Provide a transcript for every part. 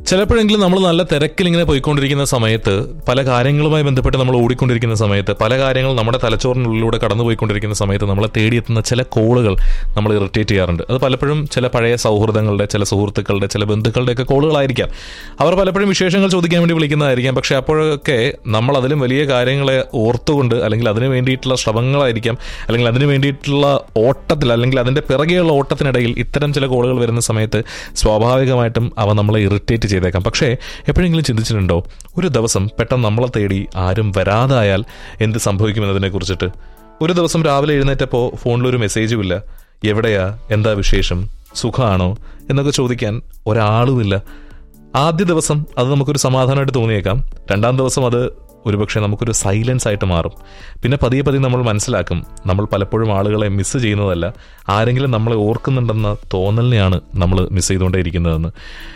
ചിലപ്പോഴെങ്കിലും നമ്മൾ നല്ല തിരക്കിൽ ഇങ്ങനെ പോയിക്കൊണ്ടിരിക്കുന്ന സമയത്ത് പല കാര്യങ്ങളുമായി ബന്ധപ്പെട്ട് നമ്മൾ ഓടിക്കൊണ്ടിരിക്കുന്ന സമയത്ത് പല കാര്യങ്ങൾ നമ്മുടെ തലച്ചോറിനുള്ളിലൂടെ കടന്നു പോയിക്കൊണ്ടിരിക്കുന്ന സമയത്ത് നമ്മളെ തേടിയെത്തുന്ന ചില കോളുകൾ നമ്മൾ ഇറിറ്റേറ്റ് ചെയ്യാറുണ്ട് അത് പലപ്പോഴും ചില പഴയ സൗഹൃദങ്ങളുടെ ചില സുഹൃത്തുക്കളുടെ ചില ബന്ധുക്കളുടെയൊക്കെ കോളുകളായിരിക്കാം അവർ പലപ്പോഴും വിശേഷങ്ങൾ ചോദിക്കാൻ വേണ്ടി വിളിക്കുന്നതായിരിക്കാം പക്ഷേ അപ്പോഴൊക്കെ നമ്മൾ അതിലും വലിയ കാര്യങ്ങളെ ഓർത്തുകൊണ്ട് അല്ലെങ്കിൽ അതിന് വേണ്ടിയിട്ടുള്ള ശ്രമങ്ങളായിരിക്കാം അല്ലെങ്കിൽ അതിന് വേണ്ടിയിട്ടുള്ള ഓട്ടത്തിൽ അല്ലെങ്കിൽ അതിൻ്റെ പിറകെയുള്ള ഓട്ടത്തിനിടയിൽ ഇത്തരം ചില കോളുകൾ വരുന്ന സമയത്ത് സ്വാഭാവികമായിട്ടും അവ നമ്മളെ ഇറിറ്റേറ്റ് ചെയ്തേക്കാം പക്ഷേ എപ്പോഴെങ്കിലും ചിന്തിച്ചിട്ടുണ്ടോ ഒരു ദിവസം പെട്ടെന്ന് നമ്മളെ തേടി ആരും വരാതായാൽ എന്ത് സംഭവിക്കുമെന്നതിനെ കുറിച്ചിട്ട് ഒരു ദിവസം രാവിലെ എഴുന്നേറ്റപ്പോൾ ഫോണിലൊരു മെസ്സേജും ഇല്ല എവിടെയാ എന്താ വിശേഷം സുഖമാണോ എന്നൊക്കെ ചോദിക്കാൻ ഒരാളുമില്ല ആദ്യ ദിവസം അത് നമുക്കൊരു സമാധാനമായിട്ട് തോന്നിയേക്കാം രണ്ടാം ദിവസം അത് ഒരുപക്ഷെ നമുക്കൊരു സൈലൻസ് ആയിട്ട് മാറും പിന്നെ പതിയെ പതിയെ നമ്മൾ മനസ്സിലാക്കും നമ്മൾ പലപ്പോഴും ആളുകളെ മിസ് ചെയ്യുന്നതല്ല ആരെങ്കിലും നമ്മളെ ഓർക്കുന്നുണ്ടെന്ന തോന്നലിനെയാണ് നമ്മൾ മിസ് ചെയ്തുകൊണ്ടേയിരിക്കുന്നതെന്ന്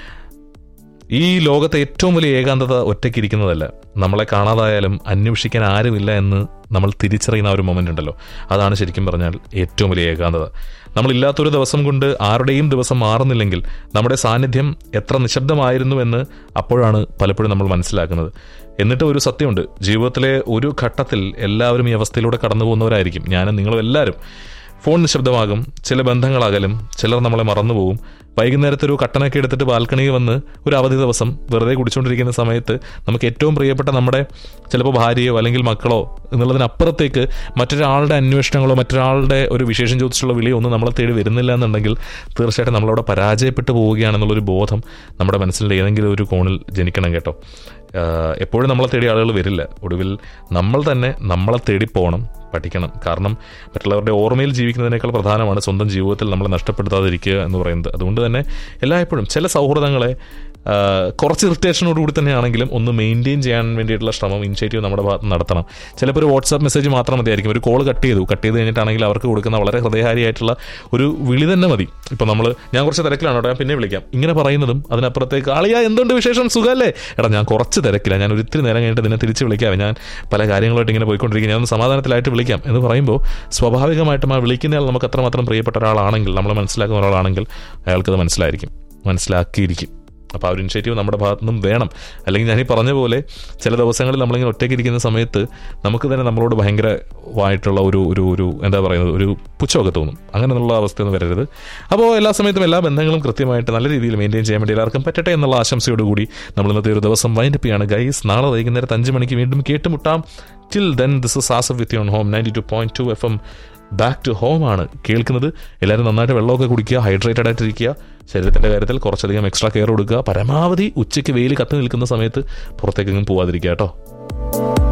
ഈ ലോകത്തെ ഏറ്റവും വലിയ ഏകാന്തത ഒറ്റയ്ക്കിരിക്കുന്നതല്ല നമ്മളെ കാണാതായാലും അന്വേഷിക്കാൻ ആരുമില്ല എന്ന് നമ്മൾ തിരിച്ചറിയുന്ന ആ ഒരു മൊമെന്റ് ഉണ്ടല്ലോ അതാണ് ശരിക്കും പറഞ്ഞാൽ ഏറ്റവും വലിയ ഏകാന്തത നമ്മളില്ലാത്തൊരു ദിവസം കൊണ്ട് ആരുടെയും ദിവസം മാറുന്നില്ലെങ്കിൽ നമ്മുടെ സാന്നിധ്യം എത്ര നിശബ്ദമായിരുന്നു എന്ന് അപ്പോഴാണ് പലപ്പോഴും നമ്മൾ മനസ്സിലാക്കുന്നത് എന്നിട്ട് ഒരു സത്യമുണ്ട് ജീവിതത്തിലെ ഒരു ഘട്ടത്തിൽ എല്ലാവരും ഈ അവസ്ഥയിലൂടെ കടന്നു പോകുന്നവരായിരിക്കും ഞാനും നിങ്ങളും എല്ലാവരും ഫോൺ നിശബ്ദമാകും ചില ബന്ധങ്ങളാകലും ചിലർ നമ്മളെ മറന്നുപോകും വൈകുന്നേരത്തെ ഒരു കട്ടനൊക്കെ എടുത്തിട്ട് ബാൽക്കണിയിൽ വന്ന് ഒരു അവധി ദിവസം വെറുതെ കുടിച്ചുകൊണ്ടിരിക്കുന്ന സമയത്ത് നമുക്ക് ഏറ്റവും പ്രിയപ്പെട്ട നമ്മുടെ ചിലപ്പോൾ ഭാര്യയോ അല്ലെങ്കിൽ മക്കളോ എന്നുള്ളതിനപ്പുറത്തേക്ക് മറ്റൊരാളുടെ അന്വേഷണങ്ങളോ മറ്റൊരാളുടെ ഒരു വിശേഷം ചോദിച്ചുള്ള വിളിയോ ഒന്നും നമ്മളെ തേടി വരുന്നില്ല എന്നുണ്ടെങ്കിൽ തീർച്ചയായിട്ടും നമ്മളവിടെ പരാജയപ്പെട്ടു പോവുകയാണെന്നുള്ളൊരു ബോധം നമ്മുടെ മനസ്സിൽ ഏതെങ്കിലും ഒരു കോണിൽ ജനിക്കണം കേട്ടോ ആഹ് എപ്പോഴും നമ്മളെ തേടി ആളുകൾ വരില്ല ഒടുവിൽ നമ്മൾ തന്നെ നമ്മളെ തേടി പോകണം പഠിക്കണം കാരണം മറ്റുള്ളവരുടെ ഓർമ്മയിൽ ജീവിക്കുന്നതിനേക്കാൾ പ്രധാനമാണ് സ്വന്തം ജീവിതത്തിൽ നമ്മളെ നഷ്ടപ്പെടുത്താതിരിക്കുക എന്ന് പറയുന്നത് അതുകൊണ്ട് തന്നെ എല്ലായ്പ്പോഴും ചില സൗഹൃദങ്ങളെ ആഹ് കുറച്ച് ഇറിറ്റേഷനോട് കൂടി തന്നെയാണെങ്കിലും ഒന്ന് മെയിൻറ്റെയിൻ ചെയ്യാൻ വേണ്ടിയിട്ടുള്ള ശ്രമം ഇനിഷ്യേറ്റീവ് നമ്മുടെ ഭാഗത്ത് നിന്ന് നടത്തണം ചിലപ്പോൾ ഒരു വാട്സാപ്പ് മെസ്സേജ് മാത്രം മതിയായിരിക്കും ഒരു കോൾ കട്ട് ചെയ്തു കട്ട് ചെയ്ത് കഴിഞ്ഞിട്ടാണെങ്കിൽ അവർക്ക് കൊടുക്കുന്ന വളരെ ഹൃദയഹാരിയായിട്ടുള്ള ഒരു വിളി തന്നെ മതി ഇപ്പം നമ്മൾ ഞാൻ കുറച്ച് തിരക്കിലാണ് കേട്ടോ ഞാൻ പിന്നെ വിളിക്കാം ഇങ്ങനെ പറയുന്നതും അതിനപ്പുറത്തേക്ക് ആളിയാ എന്തുണ്ട് വിശേഷം സുഖമല്ലേ എടാ ഞാൻ കുറച്ച് തിരക്കില്ല ഞാൻ ഒരു ഇത്തിരി നേരം കഴിഞ്ഞിട്ട് നിന്നെ തിരിച്ച് വിളിക്കാം ഞാൻ പല കാര്യങ്ങളായിട്ട് ഇങ്ങനെ പോയിക്കൊണ്ടിരിക്കും ഞാൻ ഒന്ന് സമാധാനത്തിലായിട്ട് വിളിക്കാം എന്ന് പറയുമ്പോൾ സ്വാഭാവികമായിട്ടും ആ വിളിക്കുന്നയാൾ നമുക്ക് അത്രമാത്രം പ്രിയപ്പെട്ട ഒരാളാണെങ്കിൽ നമ്മൾ മനസ്സിലാക്കുന്ന ഒരാളാണെങ്കിൽ അയാൾക്കത് മനസ്സിലായിരിക്കും മനസ്സിലാക്കിയിരിക്കും അപ്പോൾ ആ ഒരു ഇനിഷ്യേറ്റീവ് നമ്മുടെ ഭാഗത്തു നിന്നും വേണം അല്ലെങ്കിൽ ഞാൻ ഈ പറഞ്ഞ പോലെ ചില ദിവസങ്ങളിൽ നമ്മളിങ്ങനെ ഒറ്റയ്ക്ക് ഇരിക്കുന്ന സമയത്ത് നമുക്ക് തന്നെ നമ്മളോട് ഭയങ്കരമായിട്ടുള്ള ഒരു ഒരു ഒരു എന്താ പറയുന്നത് ഒരു പുച്ഛമൊക്കെ തോന്നും അങ്ങനെയുള്ള അവസ്ഥയൊന്നും വരരുത് അപ്പോൾ എല്ലാ സമയത്തും എല്ലാ ബന്ധങ്ങളും കൃത്യമായിട്ട് നല്ല രീതിയിൽ മെയിൻറ്റെയിൻ ചെയ്യാൻ വേണ്ടി എല്ലാവർക്കും പറ്റട്ടെ എന്നുള്ള ആശംസയോടുകൂടി നമ്മൾ ഇന്നത്തെ ഒരു ദിവസം വൈൻഡപ്പ് ചെയ്യാണ് ഗൈസ് നാളെ വൈകുന്നേരത്ത് അഞ്ച് മണിക്ക് വീണ്ടും കേട്ടുമുട്ടാം till then this is Asaf with your home ninety two point two F M back to home ആണ് കേൾക്കുന്നത് എല്ലാവരും നന്നായിട്ട് വെള്ളമൊക്കെ കുടിക്കുക ഹൈഡ്രേറ്റഡ് ആയിട്ടിരിക്കുക ശരീരത്തിൻ്റെ കാര്യത്തിൽ കുറച്ചധികം എക്സ്ട്രാ കെയർ കൊടുക്കുക പരമാവധി ഉച്ചയ്ക്ക് വെയിൽ കത്തി നിൽക്കുന്ന സമയത്ത് പുറത്തേക്കെങ്കിലും പോവാതിരിക്കുക കേട്ടോ